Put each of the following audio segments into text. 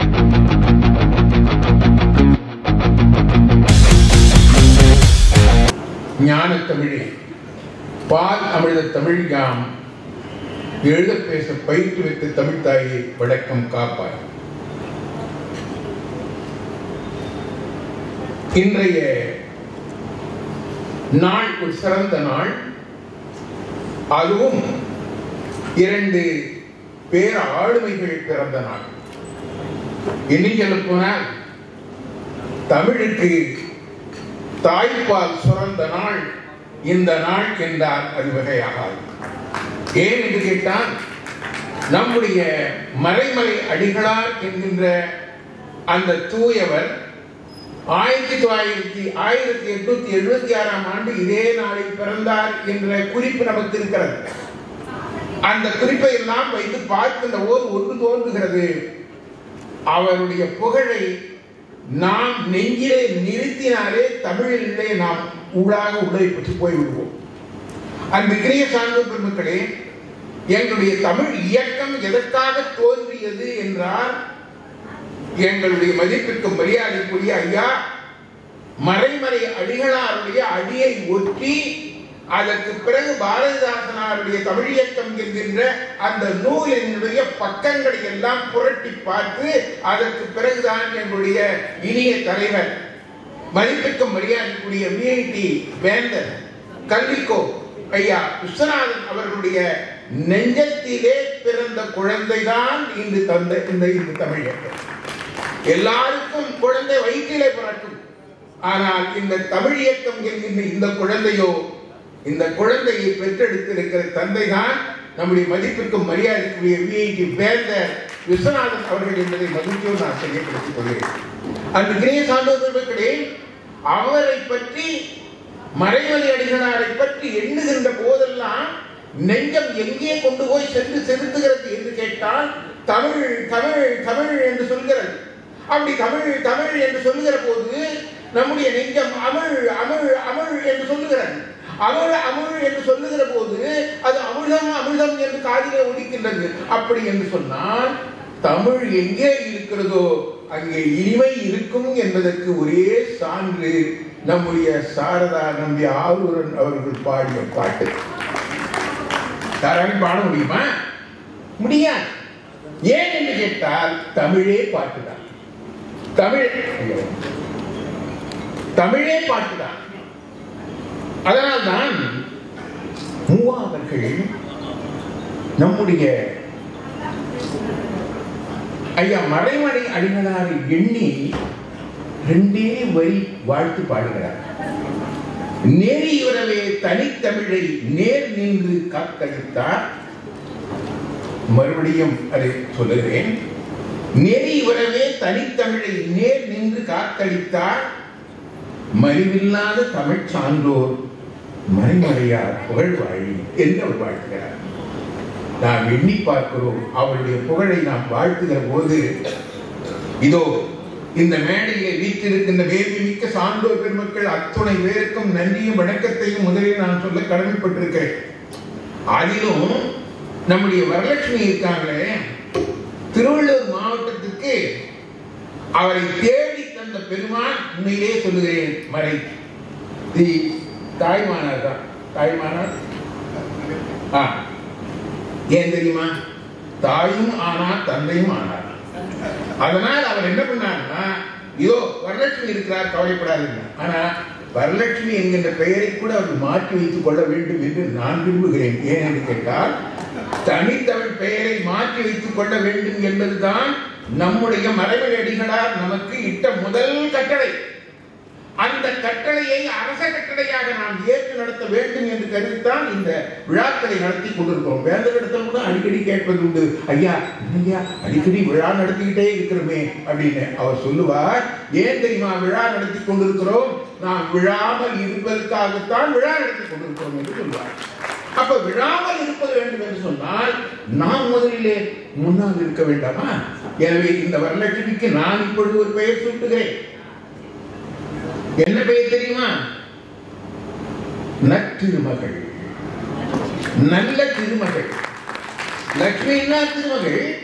ஞானத் தமிழே பால் அமிர்த தமிழ் யாம் எழுத பேச பயிற்றுவித்த தமிழ் தாயை வழக்கம் காப்பாய் இன்றைய நாள் ஒரு சிறந்த நாள் அதுவும் இரண்டு பேர ஆளுமைகள் பிறந்த நாள் இன்னும் சொல்ல போனால் தமிழுக்கு தாய்ப்பால் சுரந்த நாள் இந்த நாள் என்றால் அது வகையாகாது ஏன் என்று கேட்டால் நம்முடைய மறைமலை அடிகளார் என்கின்ற அந்த தூயவர் ஆயிரத்தி தொள்ளாயிரத்தி ஆயிரத்தி எட்நூத்தி எழுபத்தி ஆறாம் ஆண்டு இதே நாளில் பிறந்தார் என்ற குறிப்பு நமக்கு இருக்கிறது அந்த குறிப்பை எல்லாம் வைத்து பார்க்கின்ற போது ஒன்று தோன்றுகிறது அவருடைய புகழை நாம் நெஞ்சிலே நிறுத்தினாலே தமிழிலே நாம் ஊடாக உள்ளே பெற்று போய்விடுவோம் அன்பிற்கிரிய சான்று பெருமக்களே எங்களுடைய தமிழ் இயக்கம் எதற்காக தோன்றியது என்றால் எங்களுடைய மதிப்பிற்கு மரியாதைக்குரிய ஐயா மறைமறை அடிகளாருடைய அடியை ஒட்டி அதற்கு பிறகு பாரதிதாசனாருடைய தமிழ் இயக்கம் என்கின்ற அந்த நூலினுடைய பக்கங்களை எல்லாம் புரட்டி பார்த்து அதற்கு பிறகுதான் எங்களுடைய இனிய தலைவர் மதிப்பிற்கும் மரியாதைக்குரிய விஐடி வேந்தர் கல்விக்கோ ஐயா விஸ்வநாதன் அவர்களுடைய நெஞ்சத்திலே பிறந்த குழந்தைதான் இன்று தந்த இந்த இந்த தமிழ் இயக்கம் எல்லாருக்கும் குழந்தை வயிற்றிலே பிறக்கும் ஆனால் இந்த தமிழ் இயக்கம் என்கின்ற இந்த குழந்தையோ இந்த குழந்தையை பெற்றெடுத்திருக்கிற தந்தை தான் நம்முடைய மதிப்பிற்கும் மரியாதைக்குரிய விஐடி வேந்தர் விஸ்வநாதன் அவர்கள் என்பதை மகிழ்ச்சியோடு நான் தெரியப்படுத்திக் கொள்கிறேன் அந்த கிரேய சான்றோர்களே அவரை பற்றி மறைமலை அடிகளாரை பற்றி எண்ணுகின்ற போதெல்லாம் நெஞ்சம் எங்கே கொண்டு போய் சென்று செலுத்துகிறது என்று கேட்டால் தமிழ் தமிழ் தமிழ் என்று சொல்கிறது அப்படி தமிழ் தமிழ் என்று சொல்லுகிற போது நம்முடைய நெஞ்சம் அமிழ் அமிழ் அமிழ் என்று சொல்லுகிறது அமிழ் அமிழ் என்று சொல்லுகிற போது அது அமிர்தம் அமிர்தம் என்று காதிலே ஒலிக்கின்றது அப்படி என்று சொன்னால் தமிழ் எங்கே இருக்கிறதோ அங்கே இனிமை இருக்கும் என்பதற்கு ஒரே சான்று நம்முடைய சாரதா நம்பி ஆரூரன் அவர்கள் பாடிய பாட்டு யாராலும் பாட முடியுமா முடியாது ஏன் என்று கேட்டால் தமிழே பாட்டுதான் தமிழ் ஐயோ. தமிழே பாட்டுதான் அதனால்தான் மூவா அவர்கள் நம்முடைய ஐயா மறைமலை அடிகளாரை எண்ணி ரெண்டே வரி வாழ்த்து பாடுகிறார் நெறியுறவே தனித்தமிழை நேர் நின்று காத்தளித்தார் மறுபடியும் அதை சொல்லுகிறேன் நெறி உறவே தனித்தமிழை நேர் நின்று காத்தளித்தார் மறிவில்லாத தமிழ் சான்றோர் மறைமறையார் புகழ் வாழி என்று அவர் வாழ்த்துகிறார் நாம் எண்ணி பார்க்கிறோம் அவருடைய புகழை நாம் வாழ்த்துகிற போது இதோ இந்த மேடையிலே வீற்றிருக்கின்ற வேள்வி மிக்க சான்றோர் பெருமக்கள் அத்துணை பேருக்கும் நன்றியும் வணக்கத்தையும் முதலில் நான் சொல்ல கடமைப்பட்டிருக்கிறேன் அதிலும் நம்முடைய வரலட்சுமி இருக்காங்களே திருவள்ளூர் மாவட்டத்துக்கு அவரை தேடி தந்த பெருமான் உண்மையிலே சொல்லுகிறேன் மறை தி தாய்மானார் தான் தாய்மானார் ஆ ஏன் தெரியுமா தாயும் ஆனா தந்தையும் ஆனார் அதனால் அவர் என்ன பண்ணார்னா இதோ வரலட்சுமி இருக்கிறார் கவலைப்படாதீங்க ஆனா வரலட்சுமி என்கின்ற பெயரை கூட அவர் மாற்றி வைத்துக் கொள்ள வேண்டும் என்று நான் விரும்புகிறேன் ஏன் என்று கேட்டால் தனித்தமிழ் பெயரை மாற்றி வைத்துக் கொள்ள வேண்டும் என்பதுதான் நம்முடைய மறைமலை அடிகளார் நமக்கு இட்ட முதல் கட்டளை அந்த கட்டளையை அரச கட்டளையாக நாம் ஏற்று நடத்த வேண்டும் என்று கருதித்தான் இந்த விழாக்களை நடத்தி கொண்டிருக்கிறோம் வேந்தரிடத்தில் கூட அடிக்கடி கேட்பது உண்டு ஐயா ஐயா அடிக்கடி விழா நடத்திக்கிட்டே இருக்கிறோமே அப்படின்னு அவர் சொல்லுவார் ஏன் தெரியுமா விழா நடத்தி கொண்டிருக்கிறோம் நாம் விழாமல் இருப்பதற்காகத்தான் விழா நடத்தி கொண்டிருக்கிறோம் என்று சொல்வார் அப்ப விழாமல் இருப்பது வேண்டும் என்று சொன்னால் நாம் முதலிலே முன்னால் இருக்க வேண்டாமா எனவே இந்த வரலட்சுமிக்கு நான் இப்பொழுது ஒரு பெயர் சூட்டுகிறேன் என்ன பெயர் தெரியுமா நற்றிருமகள் நல்ல திருமகள் லட்சுமின்னா திருமகள்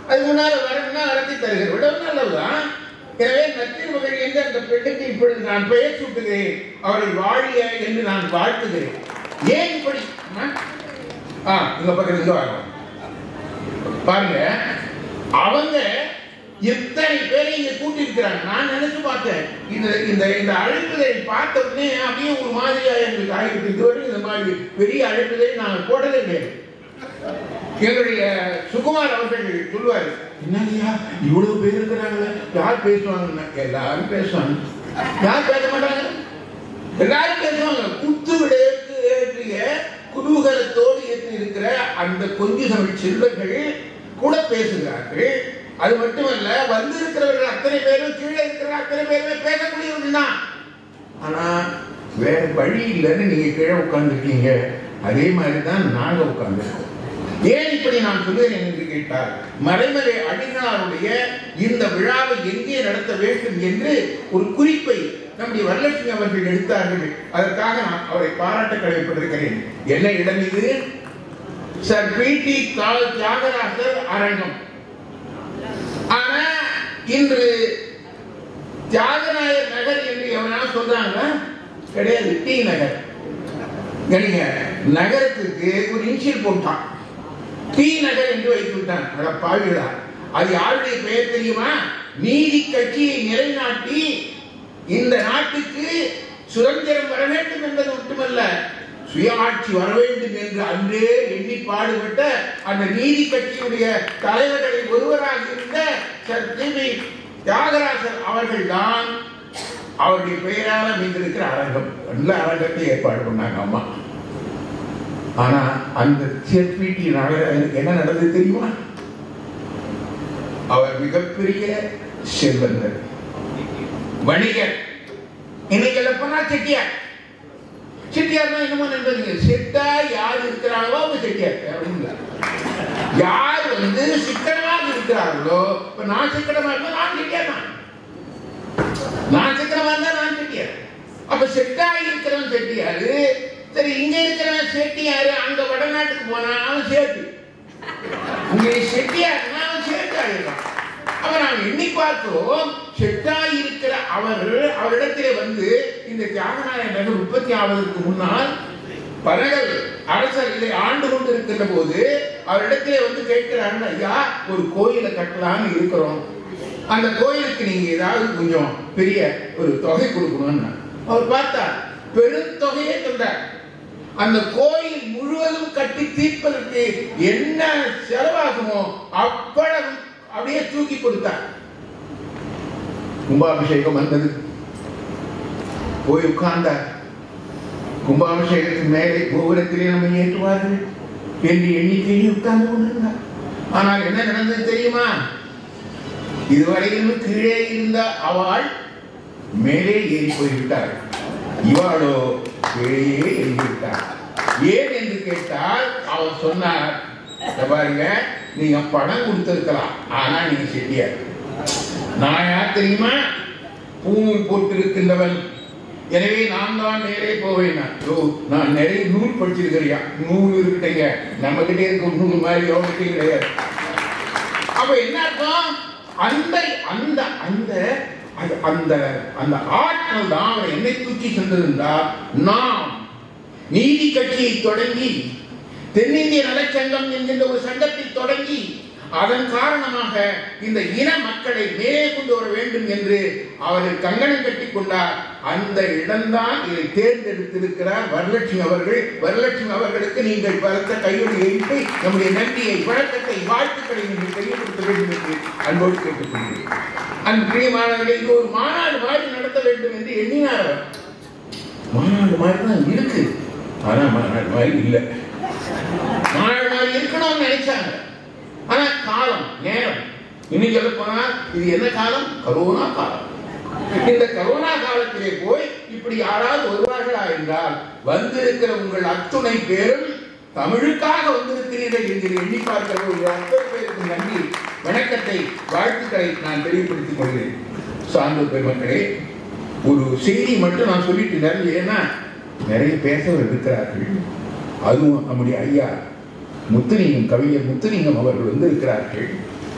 அது முன்னால வரணும்னா நடத்தி தருகிற விடவும் நல்லதுதான் எனவே நற்றின் மகள் என்று அந்த பெண்ணுக்கு இப்பொழுது நான் பெயர் சூட்டுகிறேன் அவர்கள் வாழிய என்று நான் வாழ்த்துகிறேன் ஏன் இப்படி ஆ? ஆ இந்த பக்கம் இருந்து வாங்க பாருங்க அவங்க எத்தனை பேரை இங்க கூட்டி இருக்கிறாங்க நான் நினைச்சு பார்த்தேன் இந்த இந்த இந்த அழைப்புதை பார்த்த உடனே அப்படியே ஒரு மாதிரியா எங்களுக்கு ஆகிட்டு இதுவரை இந்த மாதிரி பெரிய அழைப்புதை நாங்கள் போட்டதே கிடையாது எங்களுடைய சுகுமார் அவர்கள் சொல்லுவாரு என்னங்கய்யா இவ்வளவு பேர் இருக்கிறாங்களே யார் பேசுவாங்கன்னா எல்லாரும் பேசுவாங்க யார் பேச மாட்டாங்க எல்லாரும் பேசுவாங்க குத்து விடையேற்று ஏற்றிய குதூகலத்தோடு ஏற்றி இருக்கிற அந்த கொஞ்சு தமிழ் செல்வர்கள் கூட பேசுகிறார்கள் அது மட்டுமல்ல வந்திருக்கிறவர்கள் அத்தனை பேரும் கீழே இருக்கிற அத்தனை பேருமே பேசக்கூடியவர்கள் தான் ஆனா வேற வழி இல்லைன்னு நீங்க கீழே உட்கார்ந்துருக்கீங்க அதே மாதிரி தான் நாங்க உட்கார்ந்துருக்கோம் ஏன் இப்படி நான் சொல்லுகிறேன் என்று கேட்டால் மறைமலை அடிகளாருடைய இந்த விழாவை எங்கே நடத்த வேண்டும் என்று ஒரு குறிப்பை நம்முடைய வரலட்சுமி அவர்கள் எடுத்தார்கள் அதற்காக நான் அவரை பாராட்ட கடமைப்பட்டிருக்கிறேன் என்ன இடம் இது சர் பி டி தியாகராசர் அரங்கம் ஆனா இன்று தியாகராயர் நகர் என்று எவனா சொல்றாங்க கிடையாது டி நகர் கணிங்க நகரத்துக்கு ஒரு இன்சியல் போட்டான் டி நகர் என்று வைத்து விட்டான் அட பாவிகளா அது யாருடைய பெயர் தெரியுமா நீதி கட்சியை நிலைநாட்டி இந்த நாட்டுக்கு சுதந்திரம் வர வேண்டும் என்பது மட்டுமல்ல சுயாட்சி வர வேண்டும் என்று அன்றே எண்ணி பாடுபட்ட அந்த நீதி கட்சியுடைய தலைவர்களில் ஒருவராக இருந்த சர் டிவி தியாகராசர் அவர்கள்தான் அவருடைய பெயரால் அமைந்திருக்கிற அரங்கம் நல்ல அரங்கத்தை ஏற்பாடு பண்ணாங்க அம்மா ஆனா அந்த சேர்பீட்டி நகருக்கு என்ன நடந்தது தெரியுமா அவர் மிகப்பெரிய செல்வந்தர் வணிகர் இன்னைக்கு எல்லாம் போனா செட்டியார் செட்டியார் தான் என்னமோ நண்பருங்க செட்டா யார் இருக்கிறாங்களோ அவங்க செட்டியார் வேற ஒண்ணும் இல்ல. யார் வந்து சிக்கனமாக இருக்கிறார்களோ இப்ப நான் சிக்கனமா இருந்தா நான் செட்டியார் தான் நான் சிக்கனமா இருந்தா நான் செட்டியார் அப்ப செட்டா இருக்கிறவன் செட்டியாரு சரி இங்க இருக்கிறவன் செட்டியாரு அங்க வடநாட்டுக்கு போனா அவன் சேட்டு இங்கே செட்டியார்னா அவன் சேட்டு ஆயிடுறான் அப்ப நாம் எண்ணி பார்த்தோம் செட்டாய் இருக்கிற அவர் அவரிடத்திலே வந்து இந்த தியாகராய நகர் உற்பத்தி ஆவதற்கு முன்னால் பனகல் அரசர் இதை ஆண்டு கொண்டு இருக்கின்ற போது அவரிடத்திலே வந்து கேட்கிறார்கள் ஐயா ஒரு கோயிலை கட்டலாம்னு இருக்கிறோம் அந்த கோயிலுக்கு நீங்க ஏதாவது கொஞ்சம் பெரிய ஒரு தொகை கொடுக்கணும்னு அவர் பார்த்தார் பெருந்தொகையே தந்தார் அந்த கோயில் முழுவதும் கட்டி தீர்ப்பதற்கு என்ன செலவாகுமோ அவ்வளவு அப்படியே தூக்கி கொடுத்தார் கும்பாபிஷேகம் வந்தது போய் உட்கார்ந்தார் கும்பாபிஷேகத்தின் மேலே கோபுரத்திலே நம்ம ஏற்றுவார்கள் என்று எண்ணிக்கையில் உட்கார்ந்து கொண்டிருந்தார் ஆனால் என்ன நடந்தது தெரியுமா இதுவரையிலும் கீழே இருந்த அவள் மேலே ஏறி போய்விட்டார் இவாளோ கீழேயே ஏறிவிட்டார் ஏன் என்று கேட்டால் அவர் சொன்னார் "இத பாருங்க நீங்க பணம் கொடுத்திருக்கலாம் ஆனா நீங்க செட்டியார் நான் யார் தெரியுமா பூநூல் போட்டிருக்கின்றவன் எனவே நான் தான் நேரே போவேன் ஓ நான் நிறைய நூல் படிச்சிருக்கிறியா நூல் இருக்கட்டீங்க நம்ம கிட்டே இருக்க நூல் மாதிரி எவ்வளவு கிடையாது அப்ப என்ன அர்த்தம் அந்த அந்த அந்த அது- அந்த அந்த ஆற்றல் தான் அவரை என்னை தூக்கி சென்றிருந்தால் நாம் நீதி கட்சியை தொடங்கி தென்னிந்திய நலச்சங்கம் என்கின்ற ஒரு சங்கத்தை தொடங்கி அதன் காரணமாக இந்த இன மக்களை மேலே கொண்டு வர வேண்டும் என்று அவர்கள் கங்கணம் கட்டிக் கொண்டார் அந்த இடம்தான் இதை தேர்ந்தெடுத்திருக்கிறார் வரலட்சுமி அவர்கள் வரலட்சுமி அவர்களுக்கு நீங்கள் பலத்த கையொலி எழுப்பி நம்முடைய நன்றியை வழக்கத்தை வாழ்த்துக்களை நீங்கள் தெரியப்படுத்த வேண்டும் என்று அன்போடு கேட்டுக்கொள்கிறேன் அந்த பிரியமானவர்கள் இது ஒரு மாநாடு மாதிரி நடத்த வேண்டும் என்று எண்ணினார் அவர் மாநாடு மாதிரி தான் இருக்கு ஆனா மாநாடு மாதிரி இல்லை மாநாடு மாதிரி இருக்கணும்னு நினைச்சாங்க ஆனா காலம் நேரம் இன்னும் சொல்ல போனா இது என்ன காலம் கரோனா காலம் இந்த கரோனா காலத்திலே போய் இப்படி யாராவது வருவார்களா என்றால் வந்திருக்கிற உங்கள் அத்துணை பேரும் தமிழுக்காக வந்திருக்கிறீர்கள் என்று எண்ணி பார்க்கிற ஒரு அத்தனை பேருக்கு நன்றி வணக்கத்தை வாழ்த்துக்களை நான் தெரியப்படுத்திக் கொள்கிறேன் சார்ந்த பெருமக்களே ஒரு செய்தி மட்டும் நான் சொல்லிட்டு நிறைய ஏன்னா நிறைய பேசவர் இருக்கிறார்கள் அதுவும் நம்முடைய ஐயா முத்துலிங்கம் கவிஞர் முத்துலிங்கம் அவர்கள் வந்து இருக்கிறார்கள்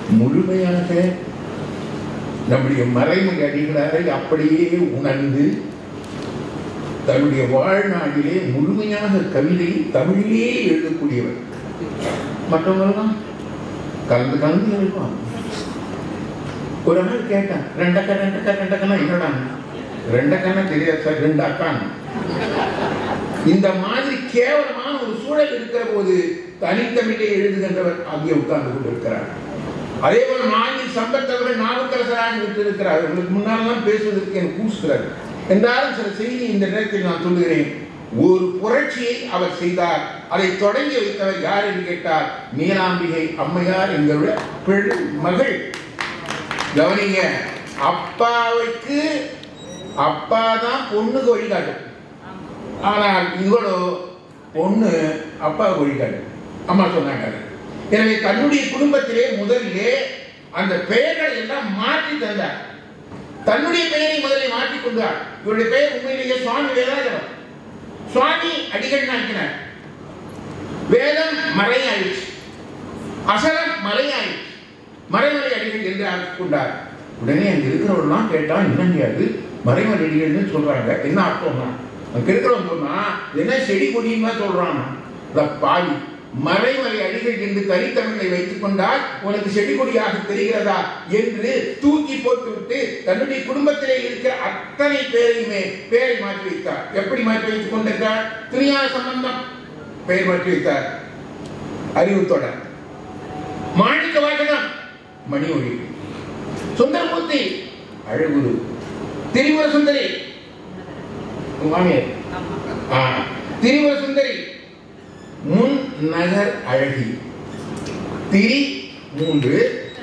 முழுமையாக நம்முடைய மறைமுக அடிகளாரை அப்படியே உணர்ந்து தன்னுடைய வாழ்நாளிலே முழுமையாக கவிதை தமிழிலே எழுதக்கூடியவர் மற்றவங்கெல்லாம் கலந்து கலந்து எழுதுவாங்க ஒரு நாள் கேட்டேன் ரெண்டக்கா ரெண்டக்கா ரெண்டக்கா என்னடா ரெண்டக்கன்னா தெரியாது சார் ரெண்டு அக்கான் இந்த மாதிரி கேவலமான ஒரு சூழல் இருக்கிற போது தனித்தமிழே எழுதுகின்றவர் அங்கே உட்கார்ந்து கொண்டிருக்கிறார் அதே போல மாநில சம்பத்தவர்கள் நாவுக்கரசராக விட்டிருக்கிறார் உங்களுக்கு முன்னாலாம் பேசுவதற்கு எனக்கு கூசுகிறார் என்றாலும் சில செய்தி இந்த நேரத்தில் நான் சொல்லுகிறேன் ஒரு புரட்சியை அவர் செய்தார் அதை தொடங்கி வைத்தவர் யார் என்று கேட்டார் நீலாம்பிகை அம்மையார் எங்களுடைய பிள்ளை மகள் கவனிங்க அப்பாவுக்கு அப்பா தான் பொண்ணுக்கு வழிகாட்டும் ஆனால் இவளோ பொண்ணு அப்பாவுக்கு வழிகாட்டும் அம்மா சொன்னாங்க அது. எனவே தன்னுடைய குடும்பத்திலே முதலிலே அந்த பெயர்களை எல்லாம் மாற்றி தந்தார் தன்னுடைய பெயரை முதலில் மாற்றிக் கொண்டார் இவருடைய பெயர் உண்மையிலேயே சுவாமி வேதாஜலம் சுவாமி அடிகள் நாக்கினார் வேதம் மறையாயிடுச்சு அசலம் மறையாயிடுச்சு மறைமலை அடிகள் என்று ஆக்கிக் கொண்டார் உடனே அங்க இருக்கிறவர்லாம் கேட்டா என்னங்க அது மறைமலை அடிகள்னு சொல்றாங்க என்ன அர்த்தம்னா அங்க இருக்கிறவன் சொன்னா என்ன செடி கொடின்னு சொல்றான் இந்த பாவி மறைமலை அடிகள் என்று தனித்தமிழை வைத்துக் கொண்டால் உனக்கு செடி கொடியாக தெரிகிறதா என்று தூக்கி போட்டுவிட்டு தன்னுடைய குடும்பத்திலே இருக்கிற அத்தனை பேரையுமே பேரை மாற்றி வைத்தார் எப்படி மாற்றி வைத்துக் கொண்டிருக்கார் திருஞான சம்பந்தம் பெயர் மாற்றி வைத்தார் அறிவுத்தொடர் மாணிக்க வாசகம் மணி ஒளி சுந்தரமூர்த்தி அழகுரு திரிபுர சுந்தரி உங்க மாமியார் ஆ, திரிபுர சுந்தரி முன் நகர் அழகி திரி மூன்று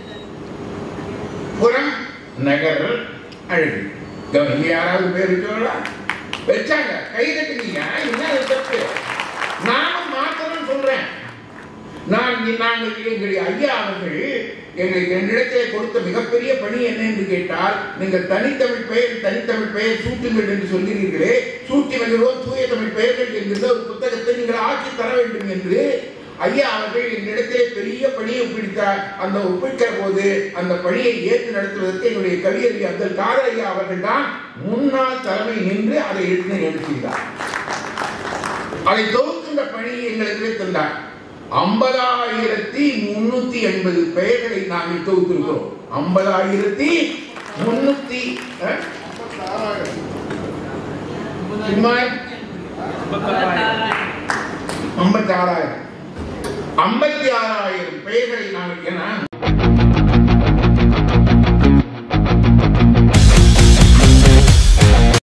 புறம் நகர் அழகி கவனிங்க யாராவது பேர் வச்சோங்களா வச்சாங்க கை தட்டுங்க என்ன அது தப்பு நானும் மாத்தணும்னு சொல்றேன் நான் இங்க- நாங்கள் எங்களுடைய ஐயா அவர்கள் எங்களுக்கு என்னிடத்திலே கொடுத்த மிகப்பெரிய பணி என்ன என்று கேட்டால் நீங்கள் தனித்தமிழ் பெயர் தனித்தமிழ் பெயர் சூட்டுங்கள் என்று சொல்கிறீர்களே சூட்டி மகிழ்வோம் தூய தமிழ் பெயர்கள் என்கிற ஒரு புத்தகத்தை நீங்கள் ஆக்கி தர வேண்டும் என்று ஐயா அவர்கள் என்னிடத்திலே பெரிய பணியை ஒப்பிடித்தார் அந்த ஒப்பிட்ட போது அந்த பணியை ஏற்று நடத்துவதற்கு என்னுடைய கவியறி அப்துல் காதர் ஐயா அவர்கள் தான் முன்னாள் தலைமை நின்று அதை எடுத்து எடுத்துகிறார் அதை தொகுக்கின்ற பணியை எங்களுக்கு தந்தார் ஐம்பதாயிரத்தி முன்னூத்தி எண்பது பெயர்களை நாங்கள் தொகுத்திருக்கிறோம் ஐம்பதாயிரத்தி முன்னூத்தி அஹ்? சுமார் ஐம்பத்தி ஆறாயிரம் ஐம்பத்தி ஆறாயிரம் பெயர்களை நாங்கள் ஏன்னா